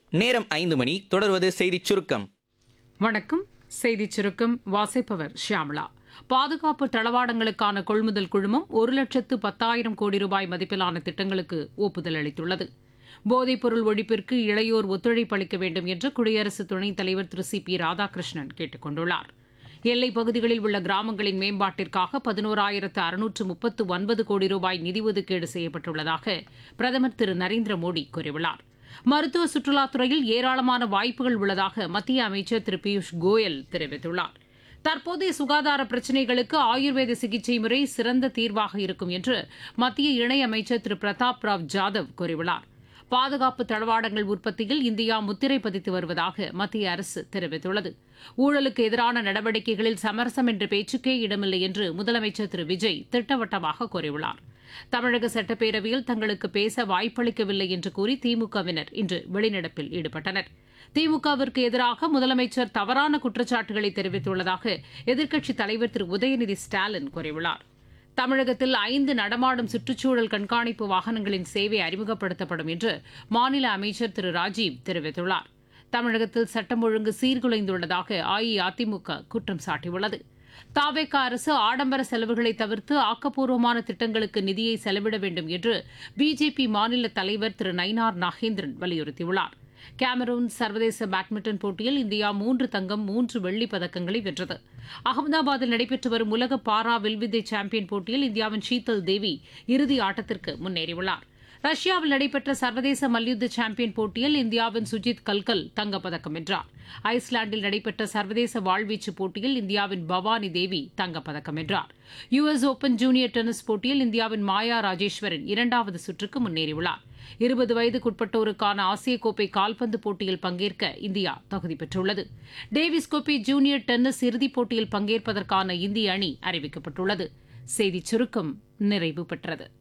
நேரம் ஐந்து மணி தொடர்வது செய்திச் சுருக்கம் வணக்கம் செய்திச் சுருக்கம் வாசிப்பவர் ஷியாமளா பாதுகாப்பு தளவாடங்களுக்கான கொள்முதல் குழுமம் ஒரு லட்சத்து பத்தாயிரம் கோடி ரூபாய் மதிப்பிலான திட்டங்களுக்கு ஒப்புதல் அளித்துள்ளது போதைப்பொருள் ஒழிப்பிற்கு இளையோர் ஒத்துழைப்பு அளிக்க வேண்டும் என்று குடியரசு துணைத் தலைவர் திரு சி பி ராதாகிருஷ்ணன் கேட்டுக் கொண்டுள்ளார் எல்லைப் பகுதிகளில் உள்ள கிராமங்களின் மேம்பாட்டிற்காக பதினோராயிரத்து அறுநூற்று முப்பத்து ஒன்பது கோடி ரூபாய் நிதி ஒதுக்கீடு செய்யப்பட்டுள்ளதாக பிரதமர் திரு நரேந்திர மோடி கூறியுள்ளார் மருத்துவ சுற்றுலாத்துறையில் ஏராளமான வாய்ப்புகள் உள்ளதாக மத்திய அமைச்சர் திரு பியூஷ் கோயல் தெரிவித்துள்ளார் தற்போதைய சுகாதார பிரச்சினைகளுக்கு ஆயுர்வேத சிகிச்சை முறை சிறந்த தீர்வாக இருக்கும் என்று மத்திய இணையமைச்சர் திரு பிரதாப் ராவ் ஜாதவ் கூறியுள்ளார் பாதுகாப்பு தளவாடங்கள் உற்பத்தியில் இந்தியா முத்திரை பதித்து வருவதாக மத்திய அரசு தெரிவித்துள்ளது ஊழலுக்கு எதிரான நடவடிக்கைகளில் சமரசம் என்ற பேச்சுக்கே இடமில்லை என்று முதலமைச்சர் திரு விஜய் திட்டவட்டமாக கூறியுள்ளார் தமிழக சட்டப்பேரவையில் தங்களுக்கு பேச வாய்ப்பளிக்கவில்லை என்று கூறி திமுகவினர் இன்று வெளிநடப்பில் ஈடுபட்டனர் திமுகவிற்கு எதிராக முதலமைச்சர் தவறான குற்றச்சாட்டுகளை தெரிவித்துள்ளதாக எதிர்க்கட்சித் தலைவர் திரு உதயநிதி ஸ்டாலின் கூறியுள்ளார் தமிழகத்தில் ஐந்து நடமாடும் சுற்றுச்சூழல் கண்காணிப்பு வாகனங்களின் சேவை அறிமுகப்படுத்தப்படும் என்று மாநில அமைச்சர் திரு ராஜீவ் தெரிவித்துள்ளார் தமிழகத்தில் சட்டம் ஒழுங்கு சீர்குலைந்துள்ளதாக அஇஅதிமுக குற்றம் சாட்டியுள்ளது தாவேக அரசு ஆடம்பர செலவுகளை தவிர்த்து ஆக்கப்பூர்வமான திட்டங்களுக்கு நிதியை செலவிட வேண்டும் என்று பிஜேபி மாநில தலைவர் திரு நயினார் நாகேந்திரன் வலியுறுத்தியுள்ளார் கேமரூன் சர்வதேச பேட்மிண்டன் போட்டியில் இந்தியா மூன்று தங்கம் மூன்று வெள்ளிப் பதக்கங்களை வென்றது அகமதாபாத்தில் நடைபெற்று வரும் உலக பாரா வில்வித்தை சாம்பியன் போட்டியில் இந்தியாவின் ஷீதல் தேவி இறுதி ஆட்டத்திற்கு முன்னேறியுள்ளார் ரஷ்யாவில் நடைபெற்ற சர்வதேச மல்யுத்த சாம்பியன் போட்டியில் இந்தியாவின் சுஜித் கல்கல் தங்கப்பதக்கம் வென்றார் ஐஸ்லாந்தில் நடைபெற்ற சர்வதேச வாழ்வீச்சு போட்டியில் இந்தியாவின் பவானி தேவி தங்கப்பதக்கம் வென்றார் யுஎஸ் ஓபன் ஜூனியர் டென்னிஸ் போட்டியில் இந்தியாவின் மாயா ராஜேஸ்வரன் இரண்டாவது சுற்றுக்கு முன்னேறியுள்ளார் இருபது வயதுக்குட்பட்டோருக்கான ஆசிய கோப்பை கால்பந்து போட்டியில் பங்கேற்க இந்தியா தகுதி பெற்றுள்ளது டேவிஸ் கோப்பை ஜூனியர் டென்னிஸ் இறுதிப் போட்டியில் பங்கேற்பதற்கான இந்திய அணி அறிவிக்கப்பட்டுள்ளது செய்திச் சுருக்கம் நிறைவு பெற்றது